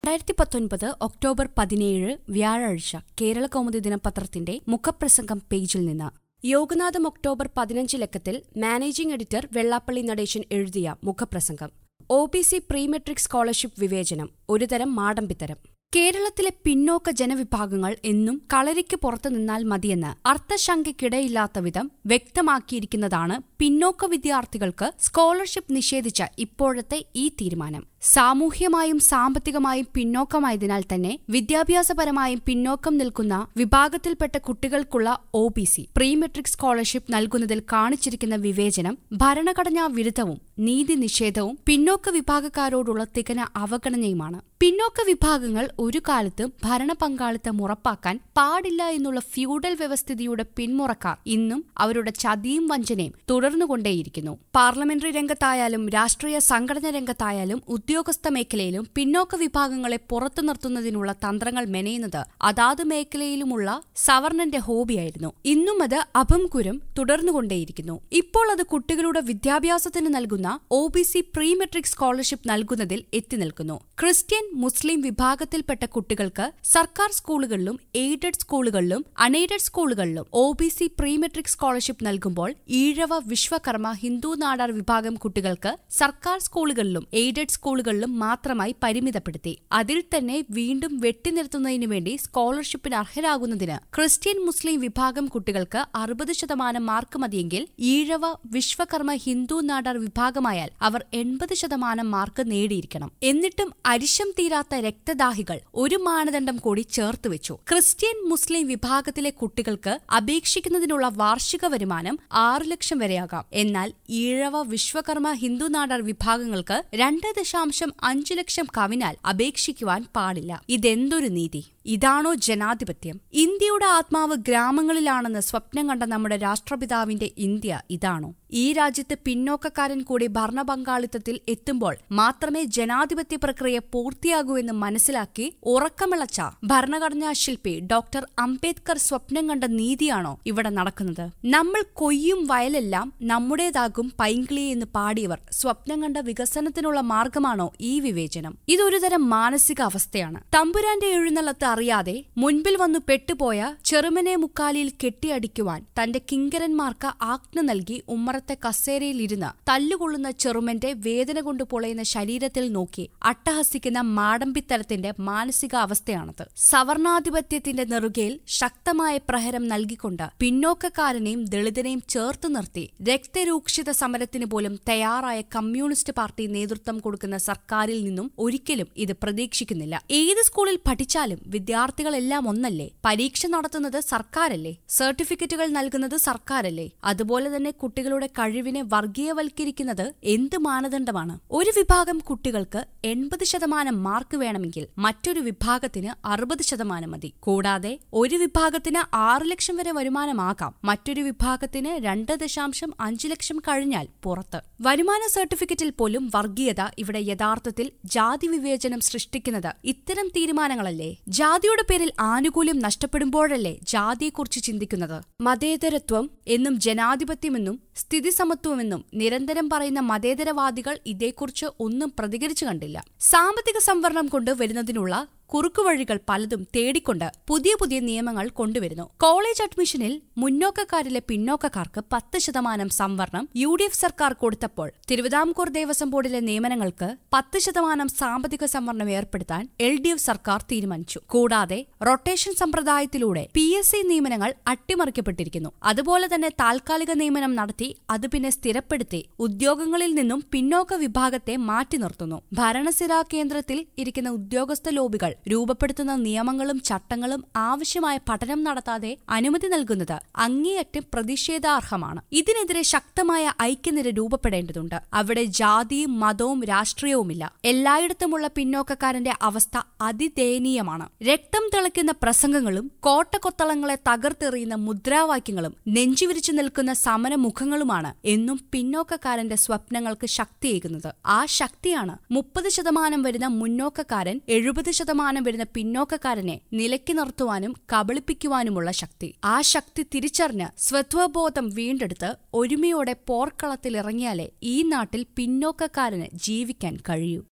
രണ്ടായിരത്തി പത്തൊൻപത് ഒക്ടോബർ പതിനേഴ് വ്യാഴാഴ്ച കേരള കൗമുദി ദിനപത്രത്തിന്റെ മുഖപ്രസംഗം പേജിൽ നിന്ന് യോഗനാഥം ഒക്ടോബർ പതിനഞ്ച് ലക്കത്തിൽ മാനേജിംഗ് എഡിറ്റർ വെള്ളാപ്പള്ളി നടേശൻ എഴുതിയ മുഖപ്രസംഗം O B C pre matric scholarship വിവേചനം ഒരുതരം മാടമ്പിത്തരം കേരളത്തിലെ പിന്നോക്ക ജനവിഭാഗങ്ങൾ എന്നും കളരിക്ക് പുറത്തു നിന്നാൽ മതിയെന്ന് അർത്ഥശങ്കയ്ക്കിടയില്ലാത്ത വിധം വ്യക്തമാക്കിയിരിക്കുന്നതാണ് പിന്നോക്ക വിദ്യാർത്ഥികൾക്ക് സ്കോളർഷിപ്പ് നിഷേധിച്ച ഇപ്പോഴത്തെ ഈ തീരുമാനം സാമൂഹ്യമായും സാമ്പത്തികമായും പിന്നോക്കമായതിനാൽ തന്നെ വിദ്യാഭ്യാസപരമായും പിന്നോക്കം നിൽക്കുന്ന വിഭാഗത്തിൽപ്പെട്ട കുട്ടികൾക്കുള്ള O B C pre matric scholarship നൽകുന്നതിൽ കാണിച്ചിരിക്കുന്ന വിവേചനം ഭരണഘടനാ വിരുദ്ധവും നീതി നിഷേധവും പിന്നോക്ക വിഭാഗക്കാരോടുള്ള തികന അവഗണനയുമാണ് പിന്നോക്ക വിഭാഗങ്ങൾ ഒരു കാലത്തും ഭരണ പങ്കാളിത്തം ഉറപ്പാക്കാൻ പാടില്ല എന്നുള്ള ഫ്യൂഡൽ വ്യവസ്ഥിതിയുടെ പിന്മുറക്കാർ ഇന്നും അവരുടെ ചതിയും വഞ്ചനയും തുടർന്നുകൊണ്ടേയിരിക്കുന്നു പാർലമെന്ററി രംഗത്തായാലും രാഷ്ട്രീയ സംഘടന രംഗത്തായാലും ഉദ്യോഗസ്ഥ മേഖലയിലും പിന്നോക്ക വിഭാഗങ്ങളെ പുറത്തു നിർത്തുന്നതിനുള്ള തന്ത്രങ്ങൾ മെനയുന്നത് അതാത് മേഖലയിലുമുള്ള സവർണന്റെ ഹോബിയായിരുന്നു ഇന്നും അത് അഭംകുരം തുടർന്നുകൊണ്ടേയിരിക്കുന്നു ഇപ്പോൾ അത് കുട്ടികളുടെ വിദ്യാഭ്യാസത്തിന് നൽകുന്ന O B C pre matric scholarship നൽകുന്നതിൽ എത്തി നിൽക്കുന്നു ക്രിസ്ത്യൻ മുസ്ലിം വിഭാഗത്തിൽപ്പെട്ട കുട്ടികൾക്ക് സർക്കാർ സ്കൂളുകളിലും എയ്ഡഡ് സ്കൂളുകളിലും അൺഎയ്ഡഡ് സ്കൂളുകളിലും O B C pre matric scholarship നൽകുമ്പോൾ ഈഴവ വിശ്വകർമ്മ ഹിന്ദു നാടാർ വിഭാഗം കുട്ടികൾക്ക് സർക്കാർ സ്കൂളുകളിലും എയ്ഡഡ് സ്കൂളുകളിലും മാത്രമായി പരിമിതപ്പെടുത്തി അതിൽ തന്നെ വീണ്ടും വെട്ടിനിർത്തുന്നതിനു വേണ്ടി സ്കോളർഷിപ്പിന് അർഹരാകുന്നതിന് ക്രിസ്ത്യൻ മുസ്ലിം വിഭാഗം കുട്ടികൾക്ക് അറുപത് ശതമാനം മാർക്ക് മതിയെങ്കിൽ ഈഴവ വിശ്വകർമ്മ ഹിന്ദു നാടാർ വിഭാഗമായാൽ അവർ എൺപത് ശതമാനം മാർക്ക് നേടിയിരിക്കണം എന്നിട്ടും അരിശം തീരാത്ത രക്തദാഹികൾ ഒരു മാനദണ്ഡം കൂടി ചേർത്ത് വെച്ചു ക്രിസ്ത്യൻ മുസ്ലിം വിഭാഗത്തിലെ കുട്ടികൾക്ക് അപേക്ഷിക്കുന്നതിനുള്ള വാർഷിക വരുമാനം ആറു ലക്ഷം വരെയാകാം എന്നാൽ ഈഴവ വിശ്വകർമ്മ ഹിന്ദു നാടാർ വിഭാഗങ്ങൾക്ക് രണ്ട് ദശാംശം അഞ്ചു ലക്ഷം കവിനാൽ അപേക്ഷിക്കുവാൻ പാടില്ല ഇതെന്തൊരു നീതി ഇതാണോ ജനാധിപത്യം ഇന്ത്യയുടെ ആത്മാവ് ഗ്രാമങ്ങളിലാണെന്ന് സ്വപ്നം കണ്ട നമ്മുടെ രാഷ്ട്രപിതാവിന്റെ ഇന്ത്യ ഇതാണോ ഈ രാജ്യത്ത് പിന്നോക്കക്കാരൻ കൂടി ഭരണപങ്കാളിത്തത്തിൽ എത്തുമ്പോൾ മാത്രമേ ജനാധിപത്യ പ്രക്രിയ പൂർത്തിയാകൂ എന്ന് മനസ്സിലാക്കി ഉറക്കമിളച്ച ഭരണഘടനാ ശില്പി ഡോക്ടർ അംബേദ്കർ സ്വപ്നം കണ്ട നീതിയാണോ ഇവിടെ നടക്കുന്നത് നമ്മൾ കൊയ്യും വയലെല്ലാം നമ്മുടേതാകും പൈങ്കിളി എന്ന് പാടിയവർ സ്വപ്നം കണ്ട വികസനത്തിനുള്ള മാർഗമാണോ ഈ വിവേചനം ഇതൊരുതരം മാനസിക അവസ്ഥയാണ് തമ്പുരാന്റെ എഴുന്നള്ളത്ത് അറിയാതെ മുൻപിൽ വന്നു പെട്ടുപോയ ചെറുമനെ മുക്കാലിയിൽ കെട്ടിയടിക്കുവാൻ തന്റെ കിങ്കരന്മാർക്ക് ആജ്ഞ നൽകി ഉമ്മറത്തെ കസേരയിലിരുന്ന് തല്ലുകൊള്ളുന്ന ചെറുമന്റെ വേദന കൊണ്ട് പൊളയുന്ന ശരീരത്തിൽ നോക്കി അട്ടഹസിക്കുന്ന മാടമ്പിത്തരത്തിന്റെ മാനസിക അവസ്ഥയാണത് സവർണാധിപത്യത്തിന്റെ നെറുകയിൽ ശക്തമായ പ്രഹരം നൽകിക്കൊണ്ട് പിന്നോക്കക്കാരനെയും ദളിതനെയും ചേർത്ത് നിർത്തി രക്തരൂക്ഷിത സമരത്തിന് പോലും തയ്യാറായ കമ്മ്യൂണിസ്റ്റ് പാർട്ടി നേതൃത്വം കൊടുക്കുന്ന സർക്കാരിൽ നിന്നും ഒരിക്കലും ഇത് പ്രതീക്ഷിക്കുന്നില്ല ഏത് സ്കൂളിൽ പഠിച്ചാലും വിദ്യാർത്ഥികളെല്ലാം ഒന്നല്ലേ പരീക്ഷ നടത്തുന്നത് സർക്കാരല്ലേ സർട്ടിഫിക്കറ്റുകൾ നൽകുന്നത് സർക്കാരല്ലേ അതുപോലെ തന്നെ കുട്ടികളുടെ കഴിവിനെ വർഗീയവൽക്കരിക്കുന്നത് എന്ത് മാനദണ്ഡമാണ് ഒരു വിഭാഗം കുട്ടികൾക്ക് എൺപത് ശതമാനം മാർക്ക് വേണമെങ്കിൽ മറ്റൊരു വിഭാഗത്തിന് അറുപത് ശതമാനം മതി കൂടാതെ ഒരു വിഭാഗത്തിന് ആറ് ലക്ഷം വരെ വരുമാനമാകാം മറ്റൊരു വിഭാഗത്തിന് രണ്ട് ദശാംശം അഞ്ച് ലക്ഷം കഴിഞ്ഞാൽ പുറത്ത് വരുമാന സർട്ടിഫിക്കറ്റിൽ പോലും വർഗീയത ഇവിടെ യഥാർത്ഥത്തിൽ ജാതി വിവേചനം സൃഷ്ടിക്കുന്നത് ഇത്തരം തീരുമാനങ്ങളല്ലേ ജാതിയുടെ പേരിൽ ആനുകൂല്യം നഷ്ടപ്പെടുമ്പോഴല്ലേ ജാതിയെക്കുറിച്ച് ചിന്തിക്കുന്നത് മതേതരത്വം എന്നും ജനാധിപത്യമെന്നും സ്ഥിതിസമത്വമെന്നും നിരന്തരം പറയുന്ന മതേതരവാദികൾ ഇതേക്കുറിച്ച് ഒന്നും പ്രതികരിച്ചു കണ്ടില്ല സാമ്പത്തിക സംവരണം കൊണ്ട് വരുന്നതിനുള്ള കുറുക്കുവഴികൾ പലതും തേടിക്കൊണ്ട് പുതിയ പുതിയ നിയമങ്ങൾ കൊണ്ടുവരുന്നു കോളേജ് അഡ്മിഷനിൽ മുന്നോക്കക്കാരിലെ പിന്നോക്കക്കാർക്ക് പത്ത് ശതമാനം സംവരണം യു ഡി എഫ് സർക്കാർ കൊടുത്തപ്പോൾ തിരുവിതാംകൂർ ദേവസ്വം ബോർഡിലെ നിയമനങ്ങൾക്ക് പത്ത് ശതമാനം സാമ്പത്തിക സംവരണം ഏർപ്പെടുത്താൻ എൽ ഡി എഫ് സർക്കാർ തീരുമാനിച്ചു കൂടാതെ റൊട്ടേഷൻ സമ്പ്രദായത്തിലൂടെ പി എസ് സി നിയമനങ്ങൾ അട്ടിമറിക്കപ്പെട്ടിരിക്കുന്നു അതുപോലെ തന്നെ താൽക്കാലിക നിയമനം നടത്തി അത് പിന്നെ സ്ഥിരപ്പെടുത്തി ഉദ്യോഗങ്ങളിൽ നിന്നും പിന്നോക്ക വിഭാഗത്തെ മാറ്റി നിർത്തുന്നു ഭരണസിരാ കേന്ദ്രത്തിൽ ഇരിക്കുന്ന ഉദ്യോഗസ്ഥ ലോബികൾ രൂപപ്പെടുത്തുന്ന നിയമങ്ങളും ചട്ടങ്ങളും ആവശ്യമായ പഠനം നടത്താതെ അനുമതി നൽകുന്നത് അങ്ങേയറ്റം പ്രതിഷേധാർഹമാണ് ഇതിനെതിരെ ശക്തമായ ഐക്യനിര രൂപപ്പെടേണ്ടതുണ്ട് അവിടെ ജാതിയും മതവും രാഷ്ട്രീയവുമില്ല എല്ലായിടത്തുമുള്ള പിന്നോക്കക്കാരന്റെ അവസ്ഥ അതിദയനീയമാണ് രക്തം തിളയ്ക്കുന്ന പ്രസംഗങ്ങളും കോട്ടക്കൊത്തളങ്ങളെ തകർത്തെറിയുന്ന മുദ്രാവാക്യങ്ങളും നെഞ്ചുവിരിച്ചു നിൽക്കുന്ന സമരമുഖങ്ങളുമാണ് എന്നും പിന്നോക്കക്കാരന്റെ സ്വപ്നങ്ങൾക്ക് ശക്തിയേകുന്നത് ആ ശക്തിയാണ് മുപ്പത് ശതമാനം വരുന്ന മുന്നോക്കക്കാരൻ എഴുപത് ശതമാനം വരുന്ന പിന്നോക്കക്കാരനെ നിലയ്ക്ക് നിർത്തുവാനും കബളിപ്പിക്കുവാനുമുള്ള ശക്തി ആ ശക്തി തിരിച്ചറിഞ്ഞ് സ്വത്വബോധം വീണ്ടെടുത്ത് ഒരുമയോടെ പോർക്കളത്തിലിറങ്ങിയാലേ ഈ നാട്ടിൽ പിന്നോക്കക്കാരന് ജീവിക്കാൻ കഴിയൂ